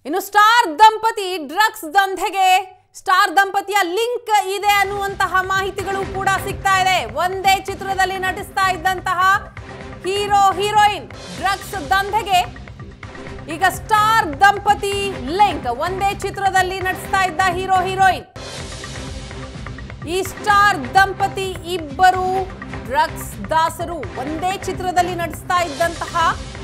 ಇನ್ನು ಸ್ಟಾರ್ ದಂಪತಿ ಡ್ರಗ್ಸ್ ದಂಧೆಗೆ ಸ್ಟಾರ್ ದಂಪತಿಯ ಲಿಂಕ್ ಇದೆ ಅನ್ನುವಂತಹ ಮಾಹಿತಿಗಳು ಕೂಡ ಸಿಗ್ತಾ ಇದೆ ಒಂದೇ ಚಿತ್ರದಲ್ಲಿ ನಟಿಸ್ತಾ ಇದ್ದಂತಹ ಹೀರೋ ಹೀರೋಯಿನ್ ಡ್ರಗ್ಸ್ ದಂಧೆಗೆ ಈಗ ಸ್ಟಾರ್ ದಂಪತಿ ಲಿಂಕ್ ಒಂದೇ ಚಿತ್ರದಲ್ಲಿ ನಟಿಸ್ತಾ ಇದ್ದ ಹೀರೋ ಹೀರೋಯಿನ್ ಈ ಸ್ಟಾರ್ ದಂಪತಿ ಇಬ್ಬರು ಡ್ರಗ್ಸ್ ದಾಸರು ಒಂದೇ ಚಿತ್ರದಲ್ಲಿ ನಟಿಸ್ತಾ ಇದ್ದಂತಹ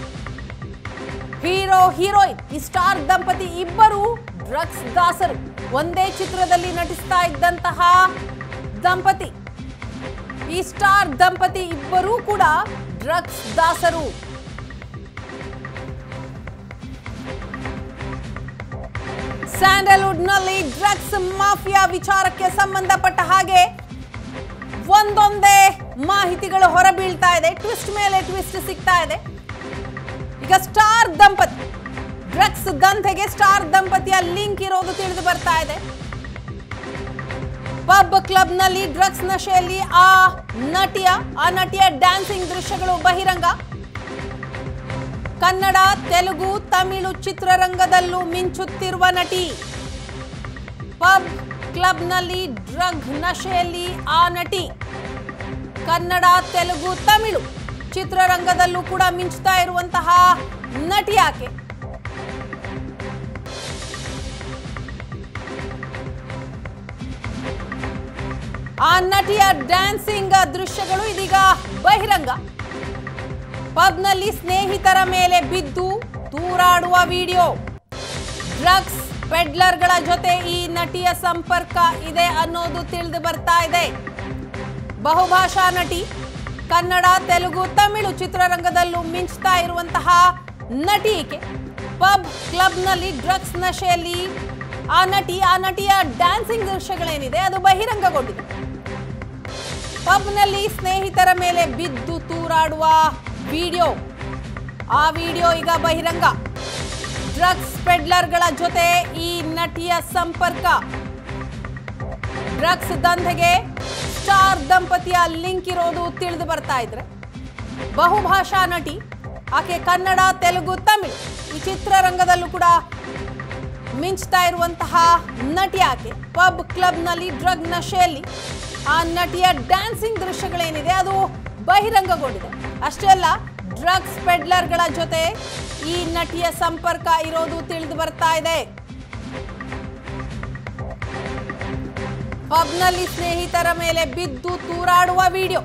ಹೀರೋ ಹೀರೋಯಿನ್ ಈ ಸ್ಟಾರ್ ದಂಪತಿ ಇಬ್ಬರು ಡ್ರಗ್ಸ್ ದಾಸರು ಒಂದೇ ಚಿತ್ರದಲ್ಲಿ ನಟಿಸ್ತಾ ಇದ್ದಂತಹ ದಂಪತಿ ಈ ಸ್ಟಾರ್ ದಂಪತಿ ಇಬ್ಬರೂ ಕೂಡ ಡ್ರಗ್ಸ್ ದಾಸರು ಸ್ಯಾಂಡಲ್ವುಡ್ನಲ್ಲಿ ಡ್ರಗ್ಸ್ ಮಾಫಿಯಾ ವಿಚಾರಕ್ಕೆ ಸಂಬಂಧಪಟ್ಟ ಹಾಗೆ ಒಂದೊಂದೇ ಮಾಹಿತಿಗಳು ಹೊರಬೀಳ್ತಾ ಇದೆ ಟ್ವಿಸ್ಟ್ ಮೇಲೆ ಟ್ವಿಸ್ಟ್ ಸಿಗ್ತಾ ಇದೆ ಈಗ ಸ್ಟಾರ್ ದಂಪತಿ ಡ್ರಗ್ಸ್ ದಂಧೆಗೆ ಸ್ಟಾರ್ ದಂಪತಿಯ ಲಿಂಕ್ ಇರೋದು ತಿಳಿದು ಬರ್ತಾ ಇದೆ ಪಬ್ ಕ್ಲಬ್ ನಲ್ಲಿ ಡ್ರಗ್ಸ್ ನಶೆಯಲ್ಲಿ ಆ ನಟಿಯ ಆ ನಟಿಯ ಡ್ಯಾನ್ಸಿಂಗ್ ದೃಶ್ಯಗಳು ಬಹಿರಂಗ ಕನ್ನಡ ತೆಲುಗು ತಮಿಳು ಚಿತ್ರರಂಗದಲ್ಲೂ ಮಿಂಚುತ್ತಿರುವ ನಟಿ ಪಬ್ ಕ್ಲಬ್ನಲ್ಲಿ ಡ್ರಗ್ ನಶೆಯಲ್ಲಿ ಆ ನಟಿ ಕನ್ನಡ ತೆಲುಗು ತಮಿಳು ಚಿತ್ರರಂಗದಲ್ಲೂ ಕೂಡ ಮಿಂಚುತ್ತಾ ಇರುವಂತಹ ನಟಿ ಆಕೆ ಆ ನಟಿಯ ಡ್ಯಾನ್ಸಿಂಗ್ ದೃಶ್ಯಗಳು ಇದೀಗ ಬಹಿರಂಗ ಪಬ್ನಲ್ಲಿ ಸ್ನೇಹಿತರ ಮೇಲೆ ಬಿದ್ದು ತೂರಾಡುವ ವಿಡಿಯೋ ಡ್ರಗ್ಸ್ ಪೆಡ್ಲರ್ಗಳ ಜೊತೆ ಈ ನಟಿಯ ಸಂಪರ್ಕ ಇದೆ ಅನ್ನೋದು ತಿಳಿದು ಬರ್ತಾ ಇದೆ ಬಹುಭಾಷಾ ನಟಿ ಕನ್ನಡ ತೆಲುಗು ತಮಿಳು ಚಿತ್ರರಂಗದಲ್ಲೂ ಮಿಂಚ್ತಾ ಇರುವಂತಹ ನಟಿ ಈಕೆ ಪಬ್ ಕ್ಲಬ್ನಲ್ಲಿ ಡ್ರಗ್ಸ್ ನಶೆಯಲ್ಲಿ ಆ ನಟಿ ಆ ನಟಿಯ ಡ್ಯಾನ್ಸಿಂಗ್ ದೃಶ್ಯಗಳೇನಿದೆ ಅದು ಬಹಿರಂಗಗೊಂಡಿದೆ ಪಬ್ನಲ್ಲಿ ಸ್ನೇಹಿತರ ಮೇಲೆ ಬಿದ್ದು ತೂರಾಡುವ ವಿಡಿಯೋ ಆ ವಿಡಿಯೋ ಈಗ ಬಹಿರಂಗ ಡ್ರಗ್ಸ್ ಪೆಡ್ಲರ್ಗಳ ಜೊತೆ ಈ ನಟಿಯ ಸಂಪರ್ಕ ಡ್ರಗ್ಸ್ ದಂಧೆಗೆ ಸ್ಟಾರ್ ದಂಪತಿಯ ಲಿಂಕ್ ಇರೋದು ತಿಳಿದು ಬರ್ತಾ ಇದ್ರೆ ಬಹುಭಾಷಾ ನಟಿ ಆಕೆ ಕನ್ನಡ ತೆಲುಗು ತಮಿಳು ಈ ಚಿತ್ರರಂಗದಲ್ಲೂ ಕೂಡ ಮಿಂಚ್ತಾ ಇರುವಂತಹ ನಟಿ ಆಕೆ ಪಬ್ ಕ್ಲಬ್ನಲ್ಲಿ ಡ್ರಗ್ ನಶೆಯಲ್ಲಿ ಆ ನಟಿಯ ಡ್ಯಾನ್ಸಿಂಗ್ ದೃಶ್ಯಗಳೇನಿದೆ ಅದು ಬಹಿರಂಗಗೊಂಡಿದೆ ಅಷ್ಟೇ ಅಲ್ಲ ಡ್ರಗ್ಸ್ ಪೆಡ್ಲರ್ಗಳ ಜೊತೆ ಈ ನಟಿಯ ಸಂಪರ್ಕ ಇರೋದು ತಿಳಿದು ಬರ್ತಾ ಇದೆ ಪಬ್ನಲ್ಲಿ ಸ್ನೇಹಿತರ ಮೇಲೆ ಬಿದ್ದು ತೂರಾಡುವ ವಿಡಿಯೋ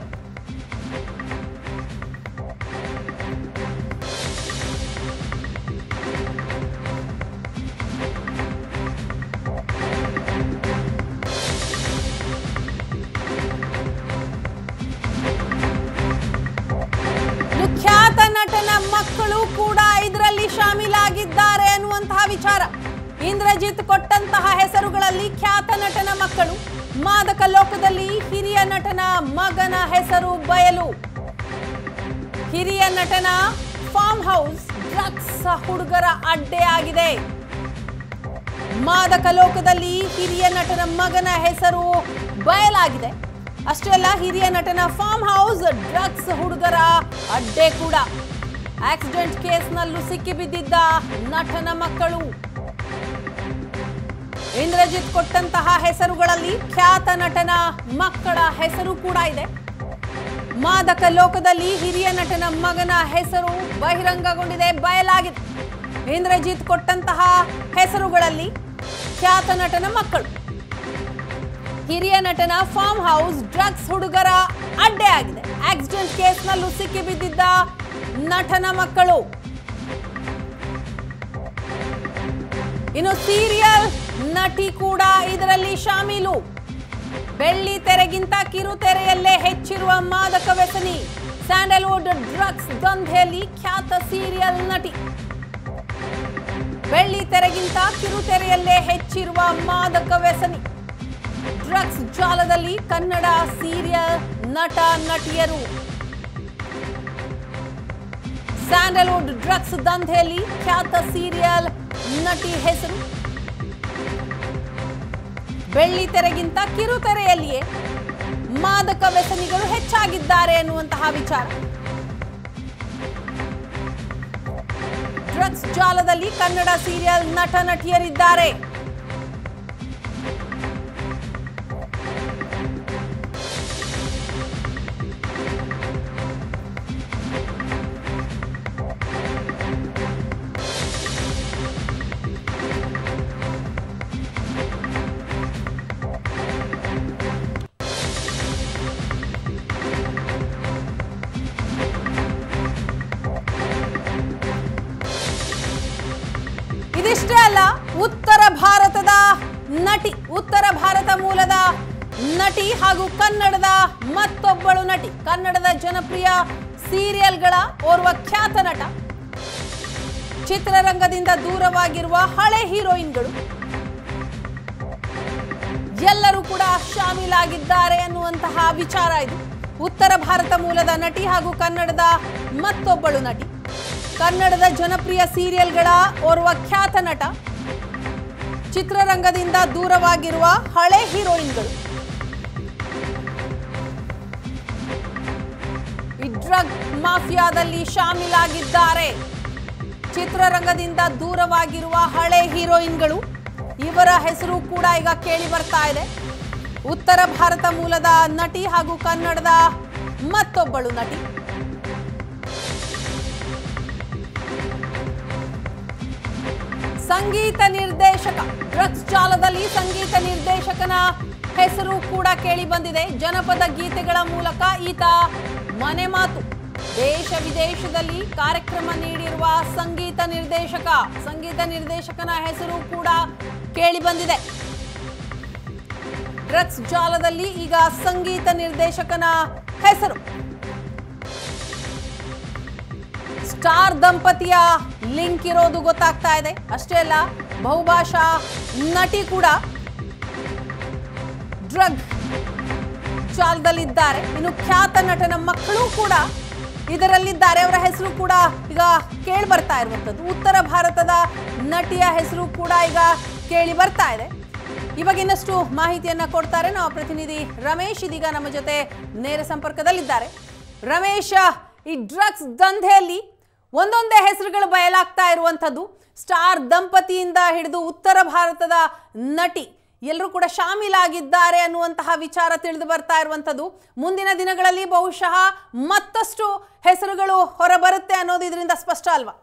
ಇನ್ನು ಖ್ಯಾತ ನಟನ ಮಕ್ಕಳು ಕೂಡ ಇದರಲ್ಲಿ ಶಾಮೀಲಾಗಿದ್ದಾರೆ ಅನ್ನುವಂತಹ ವಿಚಾರ ಇಂದ್ರಜಿತ್ ಕೊಟ್ಟಂತಹ ಹೆಸರುಗಳಲ್ಲಿ ಖ್ಯಾತ ನಟನ ಮಕ್ಕಳು ಮಾದಕ ಲೋಕದಲ್ಲಿ ಹಿರಿಯ ನಟನ ಮಗನ ಹೆಸರು ಬಯಲು ಹಿರಿಯ ನಟನ ಫಾರ್ಮ್ ಹೌಸ್ ಡ್ರಗ್ಸ್ ಹುಡುಗರ ಅಡ್ಡೆ ಆಗಿದೆ ಮಾದಕ ಲೋಕದಲ್ಲಿ ಹಿರಿಯ ನಟನ ಮಗನ ಹೆಸರು ಬಯಲಾಗಿದೆ ಅಷ್ಟೇ ಅಲ್ಲ ಹಿರಿಯ ನಟನ ಫಾರ್ಮ್ ಹೌಸ್ ಡ್ರಗ್ಸ್ ಹುಡುಗರ ಅಡ್ಡೆ ಕೂಡ ಆಕ್ಸಿಡೆಂಟ್ ಕೇಸ್ನಲ್ಲೂ ಸಿಕ್ಕಿಬಿದ್ದಿದ್ದ ನಟನ ಮಕ್ಕಳು ಇಂದ್ರಜಿತ್ ಕೊಟ್ಟಂತಹ ಹೆಸರುಗಳಲ್ಲಿ ಖ್ಯಾತ ನಟನ ಮಕ್ಕಳ ಹೆಸರು ಕೂಡ ಇದೆ ಮಾದಕ ಲೋಕದಲ್ಲಿ ಹಿರಿಯ ನಟನ ಮಗನ ಹೆಸರು ಬಹಿರಂಗಗೊಂಡಿದೆ ಬಯಲಾಗಿದೆ ಇಂದ್ರಜಿತ್ ಕೊಟ್ಟಂತಹ ಹೆಸರುಗಳಲ್ಲಿ ಖ್ಯಾತ ನಟನ ಮಕ್ಕಳು ಹಿರಿಯ ನಟನ ಫಾರ್ಮ್ ಹೌಸ್ ಡ್ರಗ್ಸ್ ಹುಡುಗರ ಅಡ್ಡೆ ಆಗಿದೆ ಆಕ್ಸಿಡೆಂಟ್ ಕೇಸ್ನಲ್ಲೂ ಸಿಕ್ಕಿಬಿದ್ದಿದ್ದ ನಟನ ಮಕ್ಕಳು ಇನ್ನು ಸೀರಿಯಲ್ ನಟಿ ಕೂಡ ಇದರಲ್ಲಿ ಶಾಮೀಲು ಬೆಳ್ಳಿ ತೆರೆಗಿಂತ ಕಿರುತೆರೆಯಲ್ಲೇ ಹೆಚ್ಚಿರುವ ಮಾದಕ ವ್ಯಸನಿ ಸ್ಯಾಂಡಲ್ವುಡ್ ಡ್ರಗ್ಸ್ ದಂಧೆಯಲ್ಲಿ ಖ್ಯಾತ ಸೀರಿಯಲ್ ನಟಿ ಬೆಳ್ಳಿ ತೆರೆಗಿಂತ ಕಿರುತೆರೆಯಲ್ಲೇ ಹೆಚ್ಚಿರುವ ಮಾದಕ ವ್ಯಸನಿ ಡ್ರಗ್ಸ್ ಜಾಲದಲ್ಲಿ ಕನ್ನಡ ಸೀರಿಯಲ್ ನಟ ನಟಿಯರು ಸ್ಯಾಂಡಲ್ವುಡ್ ಡ್ರಗ್ಸ್ ದಂಧೆಯಲ್ಲಿ ಖ್ಯಾತ ಸೀರಿಯಲ್ ನಟಿ ಹೆಸರು ಬೆಳ್ಳಿ ತೆರೆಗಿಂತ ಕಿರುತೆರೆಯಲ್ಲಿಯೇ ಮಾದಕ ವ್ಯಸನಿಗಳು ಹೆಚ್ಚಾಗಿದ್ದಾರೆ ಎನ್ನುವಂತಹ ವಿಚಾರ ಡ್ರಗ್ಸ್ ಜಾಲದಲ್ಲಿ ಕನ್ನಡ ಸೀರಿಯಲ್ ನಟ ನಟಿಯರಿದ್ದಾರೆ ಇದಿಷ್ಟೇ ಅಲ್ಲ ಉತ್ತರ ಭಾರತದ ನಟಿ ಉತ್ತರ ಭಾರತ ಮೂಲದ ನಟಿ ಹಾಗೂ ಕನ್ನಡದ ಮತ್ತೊಬ್ಬಳು ನಟಿ ಕನ್ನಡದ ಜನಪ್ರಿಯ ಸೀರಿಯಲ್ಗಳ ಓರ್ವ ಖ್ಯಾತ ನಟ ಚಿತ್ರರಂಗದಿಂದ ದೂರವಾಗಿರುವ ಹಳೆ ಹೀರೋಯಿನ್ಗಳು ಎಲ್ಲರೂ ಕೂಡ ಶಾಮೀಲಾಗಿದ್ದಾರೆ ಅನ್ನುವಂತಹ ವಿಚಾರ ಇದು ಉತ್ತರ ಭಾರತ ಮೂಲದ ನಟಿ ಹಾಗೂ ಕನ್ನಡದ ಮತ್ತೊಬ್ಬಳು ನಟಿ ಕನ್ನಡದ ಜನಪ್ರಿಯ ಸೀರಿಯಲ್ಗಳ ಓರ್ವ ಖ್ಯಾತ ನಟ ಚಿತ್ರರಂಗದಿಂದ ದೂರವಾಗಿರುವ ಹಳೆ ಹೀರೋಯಿನ್ಗಳು ಈ ಡ್ರಗ್ ಮಾಫಿಯಾದಲ್ಲಿ ಶಾಮೀಲಾಗಿದ್ದಾರೆ ಚಿತ್ರರಂಗದಿಂದ ದೂರವಾಗಿರುವ ಹಳೆ ಹೀರೋಯಿನ್ಗಳು ಇವರ ಹೆಸರು ಕೂಡ ಈಗ ಕೇಳಿ ಬರ್ತಾ ಇದೆ ಉತ್ತರ ಭಾರತ ಮೂಲದ ನಟಿ ಹಾಗೂ ಕನ್ನಡದ ಮತ್ತೊಬ್ಬಳು ನಟಿ ಸಂಗೀತ ನಿರ್ದೇಶಕ ಡ್ರಗ್ಸ್ ಜಾಲದಲ್ಲಿ ಸಂಗೀತ ನಿರ್ದೇಶಕನ ಹೆಸರು ಕೂಡ ಕೇಳಿ ಬಂದಿದೆ ಜನಪದ ಗೀತೆಗಳ ಮೂಲಕ ಈತ ಮನೆ ಮಾತು ದೇಶ ವಿದೇಶದಲ್ಲಿ ಕಾರ್ಯಕ್ರಮ ನೀಡಿರುವ ಸಂಗೀತ ನಿರ್ದೇಶಕ ಸಂಗೀತ ನಿರ್ದೇಶಕನ ಹೆಸರು ಕೂಡ ಕೇಳಿ ಬಂದಿದೆ ಡ್ರಗ್ಸ್ ಜಾಲದಲ್ಲಿ ಈಗ ಸಂಗೀತ ನಿರ್ದೇಶಕನ ಹೆಸರು ಸ್ಟಾರ್ ದಂಪತಿಯ ಲಿಂಕ್ ಇರೋದು ಗೊತ್ತಾಗ್ತಾ ಇದೆ ಅಷ್ಟೇ ಅಲ್ಲ ಬಹುಭಾಷಾ ನಟಿ ಕೂಡ ಡ್ರಗ್ ಜಾಲದಲ್ಲಿದ್ದಾರೆ ಇನ್ನು ಖ್ಯಾತ ನಟನ ಮಕ್ಕಳು ಕೂಡ ಇದರಲ್ಲಿದ್ದಾರೆ ಅವರ ಹೆಸರು ಕೂಡ ಈಗ ಕೇಳಿ ಬರ್ತಾ ಇರುವಂಥದ್ದು ಉತ್ತರ ಭಾರತದ ನಟಿಯ ಹೆಸರು ಕೂಡ ಈಗ ಕೇಳಿ ಬರ್ತಾ ಇದೆ ಇವಾಗ ಇನ್ನಷ್ಟು ಮಾಹಿತಿಯನ್ನ ಕೊಡ್ತಾರೆ ನಮ್ಮ ಪ್ರತಿನಿಧಿ ರಮೇಶ್ ಇದೀಗ ನಮ್ಮ ಜೊತೆ ನೇರ ಸಂಪರ್ಕದಲ್ಲಿದ್ದಾರೆ ರಮೇಶ್ ಈ ಡ್ರಗ್ಸ್ ದಂಧೆಯಲ್ಲಿ ಒಂದೊಂದೇ ಹೆಸರುಗಳು ಬಯಲಾಗ್ತಾ ಇರುವಂಥದ್ದು ಸ್ಟಾರ್ ದಂಪತಿಯಿಂದ ಹಿಡಿದು ಉತ್ತರ ಭಾರತದ ನಟಿ ಎಲ್ಲರೂ ಕೂಡ ಶಾಮೀಲಾಗಿದ್ದಾರೆ ಅನ್ನುವಂತಹ ವಿಚಾರ ತಿಳಿದು ಬರ್ತಾ ಇರುವಂಥದ್ದು ಮುಂದಿನ ದಿನಗಳಲ್ಲಿ ಬಹುಶಃ ಮತ್ತಷ್ಟು ಹೆಸರುಗಳು ಹೊರಬರುತ್ತೆ ಅನ್ನೋದು ಇದರಿಂದ ಸ್ಪಷ್ಟ ಅಲ್ವಾ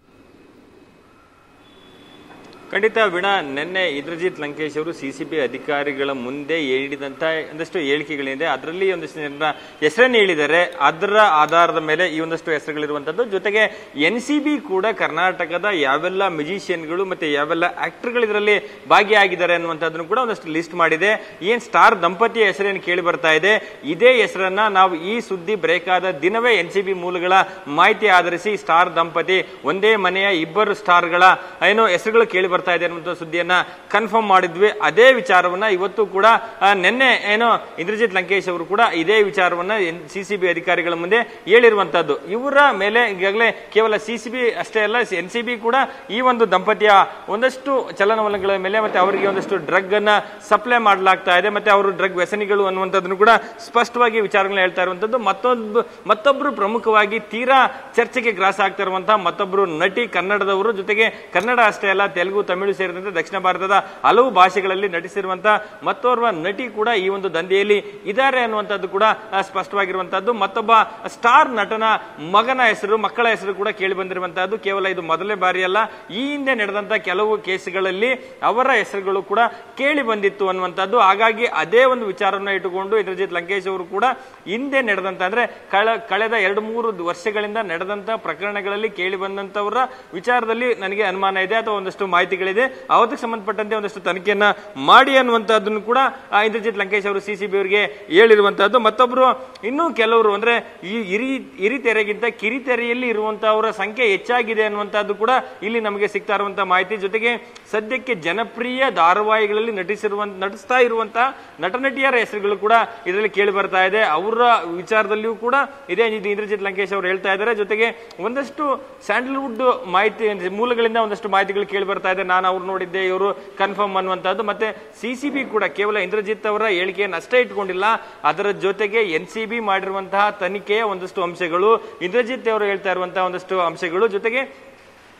ಖಂಡಿತ ವೀಣಾ ನಿನ್ನೆ ಇಂದ್ರಜಿತ್ ಲಂಕೇಶ್ ಅವರು ಸಿಸಿಬಿ ಅಧಿಕಾರಿಗಳ ಮುಂದೆ ಹೇಳಿದಂತ ಒಂದಷ್ಟು ಹೇಳಿಕೆಗಳಿದೆ ಅದರಲ್ಲಿ ಒಂದಷ್ಟು ಜನರ ಹೆಸರನ್ನು ಹೇಳಿದ್ದಾರೆ ಅದರ ಆಧಾರದ ಮೇಲೆ ಈ ಒಂದಷ್ಟು ಹೆಸರುಗಳಿರುವಂತದ್ದು ಜೊತೆಗೆ ಎನ್ ಸಿ ಬಿ ಕೂಡ ಕರ್ನಾಟಕದ ಯಾವೆಲ್ಲ ಮ್ಯೂಸಿಷಿಯನ್ಗಳು ಮತ್ತೆ ಯಾವೆಲ್ಲ ಆಕ್ಟರ್ಗಳು ಇದರಲ್ಲಿ ಭಾಗಿಯಾಗಿದ್ದಾರೆ ಅನ್ನುವಂಥದ್ದನ್ನು ಕೂಡ ಒಂದಷ್ಟು ಲಿಸ್ಟ್ ಮಾಡಿದೆ ಏನ್ ಸ್ಟಾರ್ ದಂಪತಿಯ ಹೆಸರೇನು ಕೇಳಿ ಬರ್ತಾ ಇದೆ ಇದೇ ಹೆಸರನ್ನ ನಾವು ಈ ಸುದ್ದಿ ಬ್ರೇಕ್ ಆದ ದಿನವೇ ಎನ್ ಸಿ ಬಿ ಮೂಲಗಳ ಮಾಹಿತಿ ಆಧರಿಸಿ ಸ್ಟಾರ್ ದಂಪತಿ ಒಂದೇ ಮನೆಯ ಇಬ್ಬರು ಸ್ಟಾರ್ಗಳ ಏನೋ ಹೆಸರುಗಳು ಕೇಳಿ ಬರ್ತಾ ಇದೆ ಅನ್ನುವಂಥ ಸುದ್ದಿಯನ್ನ ಕನ್ಫರ್ಮ್ ಮಾಡಿದ್ವಿ ಅದೇ ವಿಚಾರವನ್ನ ಇವತ್ತು ಕೂಡ ಆ, ನಿನ್ನೆ ಏನೋ ಇಂದ್ರಜಿತ್ ಲಂಕೇಶ್ ಅವರು ಕೂಡ ಇದೇ ವಿಚಾರವನ್ನ ಸಿಸಿಬಿ ಅಧಿಕಾರಿಗಳ ಮುಂದೆ ಹೇಳಿರುವಂತದ್ದು ಇವರ ಮೇಲೆ ಈಗಾಗಲೇ ಕೇವಲ ಸಿಸಿಬಿ ಅಷ್ಟೇ ಅಲ್ಲ ಎನ್ ಸಿ ಬಿ ಕೂಡ ಈ ಒಂದು ದಂಪತಿಯ ಒಂದಷ್ಟು ಚಲನವಲನಗಳ ಮೇಲೆ ಮತ್ತೆ ಅವರಿಗೆ ಒಂದಷ್ಟು ಡ್ರಗ್ ಅನ್ನ ಸಪ್ಲೈ ಮಾಡಲಾಗ್ತಾ ಇದೆ ಮತ್ತೆ ಅವರು ಡ್ರಗ್ ವ್ಯಸನಿಗಳು ಅನ್ನುವಂಥದ್ದನ್ನು ಕೂಡ ಸ್ಪಷ್ಟವಾಗಿ ವಿಚಾರಗಳನ್ನ ಹೇಳ್ತಾ ಇರುವಂತದ್ದು ಮತ್ತೊಂದು ಮತ್ತೊಬ್ರು ಪ್ರಮುಖವಾಗಿ ತೀರಾ ಚರ್ಚೆಗೆ ಗ್ರಾಸ ಆಗ್ತಾ ಇರುವಂತಹ ಮತ್ತೊಬ್ರು ನಟಿ ಕನ್ನಡದವರು ಜೊತೆಗೆ ಕನ್ನಡ ಅಷ್ಟೇ ಅಲ್ಲ ತೆಲುಗು ತಮಿಳು ಸೇರಿದಂತೆ ದಕ್ಷಿಣ ಭಾರತದ ಹಲವು ಭಾಷೆಗಳಲ್ಲಿ ನಟಿಸಿರುವಂತಹ ಮತ್ತೋರ್ವ ನಟಿ ಕೂಡ ಈ ಒಂದು ದಂಧೆಯಲ್ಲಿ ಇದ್ದಾರೆ ಅನ್ನುವಂಥದ್ದು ಕೂಡ ಆ, ಸ್ಪಷ್ಟವಾಗಿರುವಂತಹದ್ದು ಮತ್ತೊಬ್ಬ ಸ್ಟಾರ್ ನಟನ ಮಗನ ಹೆಸರು ಮಕ್ಕಳ ಹೆಸರು ಕೂಡ ಕೇಳಿ ಬಂದಿರುವಂತಹದ್ದು ಕೇವಲ ಇದು ಮೊದಲನೇ ಬಾರಿ ಅಲ್ಲ ಈ ಹಿಂದೆ ನಡೆದಂತ ಕೆಲವು ಕೇಸ್ಗಳಲ್ಲಿ ಅವರ ಹೆಸರುಗಳು ಕೂಡ ಕೇಳಿ ಬಂದಿತ್ತು ಅನ್ನುವಂಥದ್ದು ಹಾಗಾಗಿ ಅದೇ ಒಂದು ವಿಚಾರವನ್ನು ಇಟ್ಟುಕೊಂಡು ಇಂದ್ರಜಿತ್ ಲಂಕೇಶ್ ಅವರು ಕೂಡ ಹಿಂದೆ ನಡೆದಂತ ಅಂದ್ರೆ ಕಳ ಕಳೆದ ಎರಡು ಮೂರು ವರ್ಷಗಳಿಂದ ನಡೆದಂತ ಪ್ರಕರಣಗಳಲ್ಲಿ ಕೇಳಿ ಬಂದಂತವರ ವಿಚಾರದಲ್ಲಿ ನನಗೆ ಅನುಮಾನ ಇದೆ ಅಥವಾ ಒಂದಷ್ಟು ಮಾಹಿತಿಗಳಿದೆ ಅವತ್ತಿಗೆ ಸಂಬಂಧಪಟ್ಟಂತೆ ಒಂದಷ್ಟು ತನಿಖೆಯನ್ನ ಮಾಡಿ ಅನ್ನುವಂತಹದ್ದನ್ನು ಕೂಡ ಆ, ಇಂದ್ರಜಿತ್ ಲಂಕೇಶ್ ಅವರು ಸಿಸಿಬಿ ಅವರಿಗೆ ಹೇಳಿರುವಂತಹದ್ದು ಮತ್ತೊಬ್ರು ಇನ್ನೂ ಕೆಲವರು ಅಂದ್ರೆ ಈ ಹಿರಿ ಹಿರಿತೆರೆಗಿಂತ ಕಿರಿತೆರೆಯಲ್ಲಿ ಇರುವಂತಹವರ ಸಂಖ್ಯೆ ಹೆಚ್ಚಾಗಿದೆ ಅನ್ನುವಂತಹದ್ದು ಕೂಡ ಇಲ್ಲಿ ನಮಗೆ ಸಿಗ್ತಾ ಇರುವಂತಹ ಮಾಹಿತಿ ಜೊತೆಗೆ ಸದ್ಯಕ್ಕೆ ಜನಪ್ರಿಯ ಧಾರಾವಾಹಿಗಳಲ್ಲಿ ನಟಿಸಿರುವಂತ ನಟಿಸ್ತಾ ಇರುವಂತಹ ನಟನಟಿಯರ ಹೆಸರುಗಳು ಕೂಡ ಇದರಲ್ಲಿ ಕೇಳಿ ಬರ್ತಾ ಇದೆ ಅವರ ವಿಚಾರದಲ್ಲಿಯೂ ಕೂಡ ಇದೇ ಇದು ಇಂದ್ರಜಿತ್ ಲಂಕೇಶ್ ಅವರು ಹೇಳ್ತಾ ಇದ್ದಾರೆ ಜೊತೆಗೆ ಒಂದಷ್ಟು ಸ್ಯಾಂಡಲ್ವುಡ್ ಮಾಹಿತಿ ಮೂಲಗಳಿಂದ ಒಂದಷ್ಟು ಮಾಹಿತಿಗಳು ಕೇಳಿ ಬರ್ತಾ ಇದೆ ನಾನು ಅವ್ರು ನೋಡಿದ್ದೆ ಇವರು ಕನ್ಫರ್ಮ್ ಅನ್ನುವಂಥದ್ದು ಮತ್ತೆ ಸಿಸಿಬಿ ಕೂಡ ಕೇವಲ ಇಂದ್ರಜಿತ್ ಅವರ ಹೇಳಿಕೆಯನ್ನು ಅಷ್ಟೇ ಇಟ್ಕೊಂಡಿಲ್ಲ ಅದರ ಜೊತೆಗೆ ಎನ್ ಸಿ ಬಿ ಮಾಡಿರುವಂತಹ ತನಿಖೆಯ ಒಂದಷ್ಟು ಅಂಶಗಳು ಇಂದ್ರಜಿತ್ ಅವರು ಹೇಳ್ತಾ ಇರುವಂತಹ ಒಂದಷ್ಟು ಅಂಶಗಳು ಜೊತೆಗೆ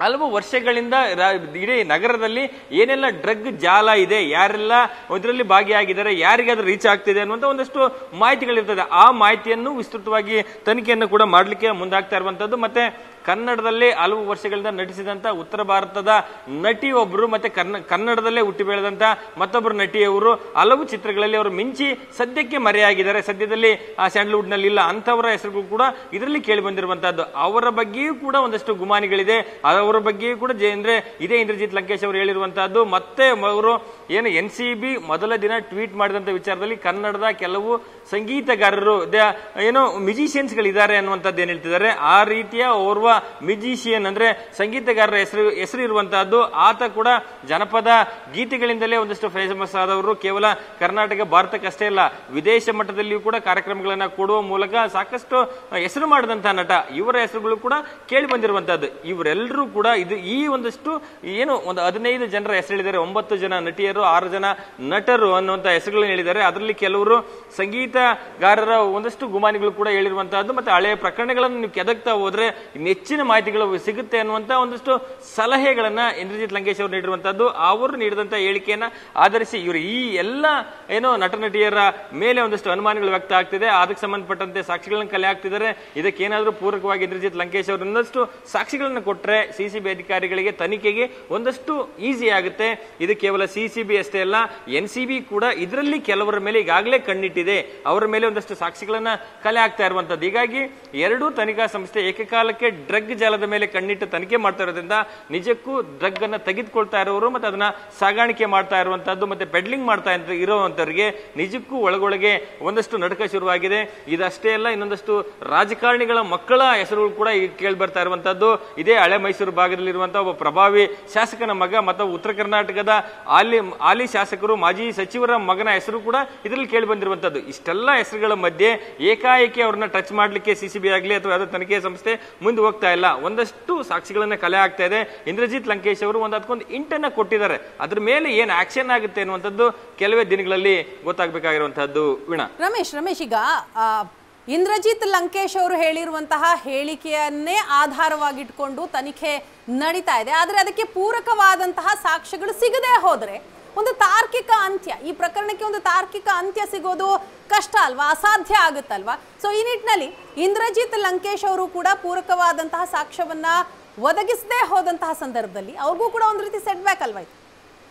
ಹಲವು ವರ್ಷಗಳಿಂದ ರಾ- ಇಡೀ ನಗರದಲ್ಲಿ ಏನೆಲ್ಲ ಡ್ರಗ್ ಜಾಲ ಇದೆ ಯಾರೆಲ್ಲ ಇದರಲ್ಲಿ ಭಾಗಿಯಾಗಿದ್ದಾರೆ ಯಾರಿಗೆ ಅದು ರೀಚ್ ಆಗ್ತಿದೆ ಅನ್ನುವಂತ ಒಂದಷ್ಟು ಮಾಹಿತಿಗಳಿರ್ತದೆ ಆ ಮಾಹಿತಿಯನ್ನು ವಿಸ್ತೃತವಾಗಿ ತನಿಖೆಯನ್ನು ಕೂಡ ಮಾಡಲಿಕ್ಕೆ ಮುಂದಾಗ್ತಾ ಇರುವಂತದ್ದು ಮತ್ತೆ ಕನ್ನಡದಲ್ಲೇ ಹಲವು ವರ್ಷಗಳಿಂದ ನಟಿಸಿದಂತ ಉತ್ತರ ಭಾರತದ ನಟಿ ಒಬ್ರು ಮತ್ತೆ ಕನ್ನ ಕನ್ನಡದಲ್ಲೇ ಹುಟ್ಟಿ ಬೆಳೆದಂತ ಮತ್ತೊಬ್ಬರು ನಟಿಯವರು ಹಲವು ಚಿತ್ರಗಳಲ್ಲಿ ಅವರು ಮಿಂಚಿ ಸದ್ಯಕ್ಕೆ ಮರೆಯಾಗಿದ್ದಾರೆ ಸದ್ಯದಲ್ಲಿ ಆ ಸ್ಯಾಂಡಲ್ವುಡ್ ನಲ್ಲಿ ಇಲ್ಲ ಅಂತವರ ಹೆಸರುಗಳು ಕೂಡ ಇದರಲ್ಲಿ ಕೇಳಿ ಬಂದಿರುವಂತಹದ್ದು ಅವರ ಬಗ್ಗೆಯೂ ಕೂಡ ಒಂದಷ್ಟು ಗುಮಾನಿಗಳಿದೆ ಅವರ ಬಗ್ಗೆಯೂ ಕೂಡ ಜೆ- ಅಂದ್ರೆ ಇದೇ ಇಂದ್ರಜಿತ್ ಲಂಕೇಶ್ ಅವರು ಹೇಳಿರುವಂತಹದ್ದು ಮತ್ತೆ ಅವರು ಏನು ಎನ್ ಸಿ ಬಿ ಮೊದಲ ದಿನ ಟ್ವೀಟ್ ಮಾಡಿದಂತ ವಿಚಾರದಲ್ಲಿ ಕನ್ನಡದ ಕೆಲವು ಸಂಗೀತಗಾರರು ದ- ಏನು ಮ್ಯೂಸಿಷಿಯನ್ಸ್ ಗಳಿದ್ದಾರೆ ಅನ್ನುವಂಥದ್ದು ಏನ್ ಹೇಳ್ತಿದ್ದಾರೆ ಆ ರೀತಿಯ ಓರ್ವ ಮ್ಯೂಸಿಷಿಯನ್ ಅಂದ್ರೆ ಸಂಗೀತಗಾರರ ಹೆಸರು ಹೆಸರು ಇರುವಂತಹದ್ದು ಆತ ಕೂಡ ಜನಪದ ಗೀತೆಗಳಿಂದಲೇ ಒಂದಷ್ಟು ಫೇಮಸ್ ಆದವರು ಕೇವಲ ಕರ್ನಾಟಕ ಭಾರತಕ್ಕಷ್ಟೇ ಅಲ್ಲ ವಿದೇಶ ಮಟ್ಟದಲ್ಲಿಯೂ ಕೂಡ ಕಾರ್ಯಕ್ರಮಗಳನ್ನ ಕೊಡುವ ಮೂಲಕ ಸಾಕಷ್ಟು ಹೆಸರು ಮಾಡಿದಂತಹ ನಟ ಇವರ ಹೆಸರುಗಳು ಕೂಡ ಕೇಳಿ ಬಂದಿರುವಂತಹದ್ದು ಇವರೆಲ್ಲರೂ ಕೂಡ ಇದು ಈ ಒಂದಷ್ಟು ಏನು ಒಂದು ಹದಿನೈದು ಜನರ ಹೆಸರು ಹೇಳಿದ್ದಾರೆ ಒಂಬತ್ತು ಜನ ನಟಿಯರು ಆರು ಜನ ನಟರು ಅನ್ನುವಂತ ಹೆಸರುಗಳನ್ನು ಹೇಳಿದ್ದಾರೆ ಅದರಲ್ಲಿ ಕೆಲವರು ಸಂಗೀತಗಾರರ ಒಂದಷ್ಟು ಗುಮಾನಿಗಳು ಕೂಡ ಹೇಳಿರುವಂತಹದ್ದು ಮತ್ತೆ ಹಳೆಯ ಪ್ರಕರಣಗಳನ್ನು ನೀವು ಕೆದಕ್ತಾ ಹೋದ್ರೆ ಹೆಚ್ಚಿನ ಮಾಹಿತಿಗಳು ಸಿಗುತ್ತೆ ಅನ್ನುವಂತ ಒಂದಷ್ಟು ಸಲಹೆಗಳನ್ನ ಇಂದ್ರಜಿತ್ ಲಂಕೇಶ್ ಅವರು ನೀಡಿರುವಂತಹದ್ದು ಅವರು ನೀಡಿದಂತ ಹೇಳಿಕೆಯನ್ನ ಆಧರಿಸಿ ಇವರು ಈ ಎಲ್ಲ ಏನೋ ನಟ ನಟಿಯರ ಮೇಲೆ ಒಂದಷ್ಟು ಅನುಮಾನಗಳು ವ್ಯಕ್ತ ಆಗ್ತಿದೆ ಅದಕ್ಕೆ ಸಂಬಂಧಪಟ್ಟಂತೆ ಸಾಕ್ಷಿಗಳನ್ನು ಕಲೆ ಹಾಕ್ತಿದ್ದಾರೆ ಇದಕ್ಕೇನಾದ್ರೂ ಪೂರಕವಾಗಿ ಇಂದ್ರಜಿತ್ ಲಂಕೇಶ್ ಅವರು ಒಂದಷ್ಟು ಸಾಕ್ಷಿಗಳನ್ನು ಕೊಟ್ರೆ ಸಿಸಿಬಿ ಅಧಿಕಾರಿಗಳಿಗೆ ತನಿಖೆಗೆ ಒಂದಷ್ಟು ಈಸಿ ಆಗುತ್ತೆ ಇದು ಕೇವಲ ಸಿಸಿಬಿ ಅಷ್ಟೇ ಅಲ್ಲ ಎನ್ ಸಿ ಬಿ ಕೂಡ ಇದರಲ್ಲಿ ಕೆಲವರ ಮೇಲೆ ಈಗಾಗಲೇ ಕಣ್ಣಿಟ್ಟಿದೆ ಅವರ ಮೇಲೆ ಒಂದಷ್ಟು ಸಾಕ್ಷಿಗಳನ್ನ ಕಲೆ ಆಗ್ತಾ ಇರುವಂತದ್ದು ಹೀಗಾಗಿ ಎರಡೂ ತನಿಖಾ ಸಂಸ್ಥೆ ಏಕಕಾಲಕ್ಕೆ ಡ್ರಗ್ ಜಾಲದ ಮೇಲೆ ಕಣ್ಣಿಟ್ಟು ತನಿಖೆ ಮಾಡ್ತಾ ಇರೋದ್ರಿಂದ ನಿಜಕ್ಕೂ ಡ್ರಗ್ ಅನ್ನ ತೆಗೆದುಕೊಳ್ತಾ ಇರೋರು ಮತ್ತೆ ಅದನ್ನ ಸಾಗಾಣಿಕೆ ಮಾಡ್ತಾ ಇರುವಂತದ್ದು ಮತ್ತೆ ಪೆಡ್ಲಿಂಗ್ ಮಾಡ್ತಾ ಇರೋ- ಇರುವಂತವರಿಗೆ ನಿಜಕ್ಕೂ ಒಳಗೊಳಗೆ ಒಂದಷ್ಟು ನಟಕ ಶುರುವಾಗಿದೆ ಇದಷ್ಟೇ ಅಲ್ಲ ಇನ್ನೊಂದಷ್ಟು ರಾಜಕಾರಣಿಗಳ ಮಕ್ಕಳ ಹೆಸರುಗಳು ಕೂಡ ಈಗ ಕೇಳಿ ಬರ್ತಾ ಇರುವಂತದ್ದು ಇದೇ ಹಳೆ ಮೈಸೂರು ಭಾಗದಲ್ಲಿರುವಂತಹ ಒಬ್ಬ ಪ್ರಭಾವಿ ಶಾಸಕನ ಮಗ ಮತ್ತು ಉತ್ತರ ಕರ್ನಾಟಕದ ಹಾಲಿ ಹಾಲಿ ಶಾಸಕರು ಮಾಜಿ ಸಚಿವರ ಮಗನ ಹೆಸರು ಕೂಡ ಇದರಲ್ಲಿ ಕೇಳಿ ಬಂದಿರುವಂತದ್ದು ಇಷ್ಟೆಲ್ಲ ಹೆಸರುಗಳ ಮಧ್ಯೆ ಏಕಾಏಕಿ ಅವ್ರನ್ನ ಟಚ್ ಮಾಡ್ಲಿಕ್ಕೆ ಸಿಸಿಬಿ ಆಗಲಿ ಅಥವಾ ಯಾವುದೋ ತನಿಖೆ ಸಂಸ್ಥೆ ಮುಂದೆ ಹೋಗ್ತಾ ಇಲ್ಲ ಒಂದಷ್ಟು ಸಾಕ್ಷಿಗಳನ್ನ ಕಲೆ ಆಗ್ತಾ ಇದೆ ಇಂದ್ರಜಿತ್ ಲಂಕೇಶ್ ಅವರು ಒಂದು ಅದಕ್ಕೊಂದು ಇಂಟನ್ನ ಕೊಟ್ಟಿದ್ದಾರೆ ಅದ್ರ ಮೇಲೆ ಏನ್ ಆಕ್ಷನ್ ಆಗುತ್ತೆ ಅನ್ನುವಂಥದ್ದು ಕೆಲವೇ ದಿನಗಳಲ್ಲಿ ಗೊತ್ತಾಗಬೇಕಾಗಿರುವಂತಹದ್ದು ವೀಣಾ ರಮೇಶ್ ರಮೇಶ್ ಈಗ ಆ, ಇಂದ್ರಜಿತ್ ಲಂಕೇಶ್ ಅವರು ಹೇಳಿರುವಂತಹ ಹೇಳಿಕೆಯನ್ನೇ ಆಧಾರವಾಗಿಟ್ಕೊಂಡು ತನಿಖೆ ನಡೀತಾ ಇದೆ ಆದರೆ ಅದಕ್ಕೆ ಪೂರಕವಾದಂತಹ ಸಾಕ್ಷ್ಯಗಳು ಸಿಗದೆ ಹೋದ್ರೆ ಒಂದು ತಾರ್ಕಿಕ ಅಂತ್ಯ ಈ ಪ್ರಕರಣಕ್ಕೆ ಒಂದು ತಾರ್ಕಿಕ ಅಂತ್ಯ ಸಿಗೋದು ಕಷ್ಟ ಅಲ್ವಾ ಅಸಾಧ್ಯ ಆಗುತ್ತಲ್ವಾ ಸೊ ಈ ನಿಟ್ಟಿನಲ್ಲಿ ಇಂದ್ರಜಿತ್ ಲಂಕೇಶ್ ಅವರು ಕೂಡ ಪೂರಕವಾದಂತಹ ಸಾಕ್ಷ್ಯವನ್ನ ಒದಗಿಸದೇ ಹೋದಂತಹ ಸಂದರ್ಭದಲ್ಲಿ ಅವ್ರಿಗೂ ಕೂಡ ಒಂದು ರೀತಿ ಸೆಟ್ ಬ್ಯಾಕ್ ಅಲ್ವಾ ಇದು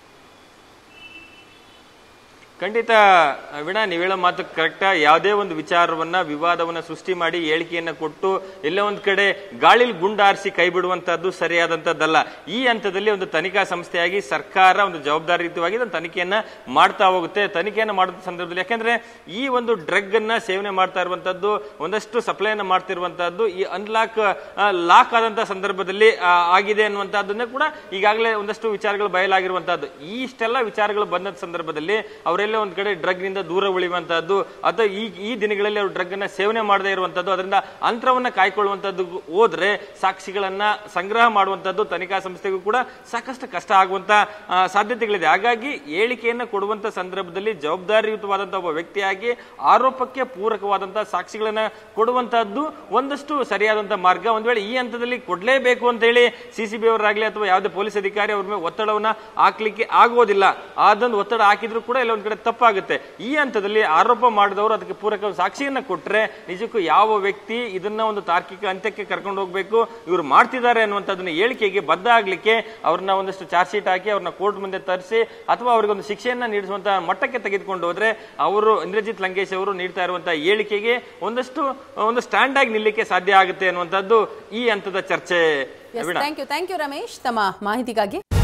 ಖಂಡಿತ ವೀಣಾ ನೀವು ಹೇಳೋ ಮಾತು ಕರೆಕ್ಟ್ ಯಾವುದೇ ಒಂದು ವಿಚಾರವನ್ನ ವಿವಾದವನ್ನ ಸೃಷ್ಟಿ ಮಾಡಿ ಹೇಳಿಕೆಯನ್ನ ಕೊಟ್ಟು ಎಲ್ಲೋ ಒಂದ್ ಕಡೆ ಗಾಳಿಲ್ ಗುಂಡಾರಿಸಿ ಕೈ ಬಿಡುವಂತಹದ್ದು ಸರಿಯಾದಂತದ್ದಲ್ಲ ಈ ಹಂತದಲ್ಲಿ ಒಂದು ತನಿಖಾ ಸಂಸ್ಥೆಯಾಗಿ ಸರ್ಕಾರ ಒಂದು ಜವಾಬ್ದಾರಿಯುತವಾಗಿ ಒಂದು ತನಿಖೆಯನ್ನ ಮಾಡ್ತಾ ಹೋಗುತ್ತೆ ತನಿಖೆಯನ್ನ ಮಾಡುವ ಸಂದರ್ಭದಲ್ಲಿ ಯಾಕಂದ್ರೆ ಈ ಒಂದು ಡ್ರಗ್ ಅನ್ನ ಸೇವನೆ ಮಾಡ್ತಾ ಇರುವಂತದ್ದು ಒಂದಷ್ಟು ಸಪ್ಲೈಯನ್ನ ಮಾಡ್ತಿರುವಂತಹದ್ದು ಈ ಅನ್ಲಾಕ್ ಲಾಕ್ ಆದಂತಹ ಸಂದರ್ಭದಲ್ಲಿ ಆ, ಆಗಿದೆ ಅನ್ನುವಂತಹದ್ದನ್ನ ಕೂಡ ಈಗಾಗಲೇ ಒಂದಷ್ಟು ವಿಚಾರಗಳು ಬಯಲಾಗಿರುವಂತಹದ್ದು ಈ ಇಷ್ಟೆಲ್ಲ ವಿಚಾರಗಳು ಬಂದ ಸಂದರ್ಭದಲ್ಲಿ ಅವರೆಲ್ಲ ಒಂದ್ ಕಡೆ ಡ್ರಗ್ ನಿಂದ ದೂರ ಉಳಿಯುವಂತಹದ್ದು ಅಥವಾ ಈ ಈ ದಿನಗಳಲ್ಲಿ ಅವರು ಡ್ರಗ್ ಅನ್ನ ಸೇವನೆ ಮಾಡದೇ ಇರುವಂತದ್ದು ಅದರಿಂದ ಅಂತರವನ್ನ ಕಾಯ್ಕೊಳ್ಳುವಂತದ್ದು ಹೋದ್ರೆ ಸಾಕ್ಷಿಗಳನ್ನ ಸಂಗ್ರಹ ಮಾಡುವಂತದ್ದು ತನಿಖಾ ಸಂಸ್ಥೆಗೂ ಕೂಡ ಸಾಕಷ್ಟು ಕಷ್ಟ ಆಗುವಂತ ಆ, ಸಾಧ್ಯತೆಗಳಿದೆ ಹಾಗಾಗಿ ಹೇಳಿಕೆಯನ್ನ ಕೊಡುವಂತ ಸಂದರ್ಭದಲ್ಲಿ ಜವಾಬ್ದಾರಿಯುತವಾದಂತಹ ಒಬ್ಬ ವ್ಯಕ್ತಿಯಾಗಿ ಆರೋಪಕ್ಕೆ ಪೂರಕವಾದಂತಹ ಸಾಕ್ಷಿಗಳನ್ನ ಕೊಡುವಂತಹದ್ದು ಒಂದಷ್ಟು ಸರಿಯಾದಂತಹ ಮಾರ್ಗ ಒಂದ್ ವೇಳೆ ಈ ಹಂತದಲ್ಲಿ ಕೊಡ್ಲೇಬೇಕು ಅಂತ ಹೇಳಿ ಸಿಸಿಬಿ ಅವರಾಗ್ಲಿ ಅಥವಾ ಯಾವುದೇ ಪೊಲೀಸ್ ಅಧಿಕಾರಿ ಅವ್ರ ಮೇಲೆ ಒತ್ತಡವನ್ನ ಹಾಕ್ಲಿಕ್ಕೆ ಆಗೋದಿಲ್ಲ ಅದೊಂದು ಒತ್ತಡ ಹಾಕಿದ್ರು ಕೂಡ ಎಲ್ಲ ಒಂದ್ ಕಡೆ ತಪ್ಪಾಗುತ್ತೆ ಈ ಹಂತದಲ್ಲಿ ಆರೋಪ ಮಾಡಿದವರು ಅದಕ್ಕೆ ಪೂರಕ ಸಾಕ್ಷಿಯನ್ನ ಕೊಟ್ರೆ ನಿಜಕ್ಕೂ ಯಾವ ವ್ಯಕ್ತಿ ಇದನ್ನ ಒಂದು ತಾರ್ಕಿಕ ಅಂತ್ಯಕ್ಕೆ ಕರ್ಕೊಂಡು ಹೋಗ್ಬೇಕು ಇವರು ಮಾಡ್ತಿದ್ದಾರೆ ಅನ್ನುವಂಥದ್ದನ್ನ ಹೇಳಿಕೆಗೆ ಬದ್ಧ ಆಗ್ಲಿಕ್ಕೆ ಅವ್ರನ್ನ ಒಂದಷ್ಟು ಚಾರ್ಜ್ ಶೀಟ್ ಹಾಕಿ ಅವ್ರನ್ನ ಕೋರ್ಟ್ ಮುಂದೆ ತರಿಸಿ ಅಥವಾ ಅವ್ರಿಗೆ ಒಂದು ಶಿಕ್ಷೆಯನ್ನ ನೀಡಿಸುವಂತ ಮಟ್ಟಕ್ಕೆ ತೆಗೆದುಕೊಂಡು ಹೋದ್ರೆ ಅವರು ಇಂದ್ರಜಿತ್ ಲಂಕೇಶ್ ಅವರು ನೀಡ್ತಾ ಇರುವಂತಹ ಹೇಳಿಕೆಗೆ ಒಂದಷ್ಟು ಒಂದು ಸ್ಟ್ಯಾಂಡ್ ಆಗಿ ನಿಲ್ಲಕ್ಕೆ ಸಾಧ್ಯ ಆಗುತ್ತೆ ಅನ್ನುವಂಥದ್ದು ಈ ಹಂತದ ಚರ್ಚೆ S Veena thank you thank you Ramesh ತಮ್ಮ ಮಾಹಿತಿಗಾಗಿ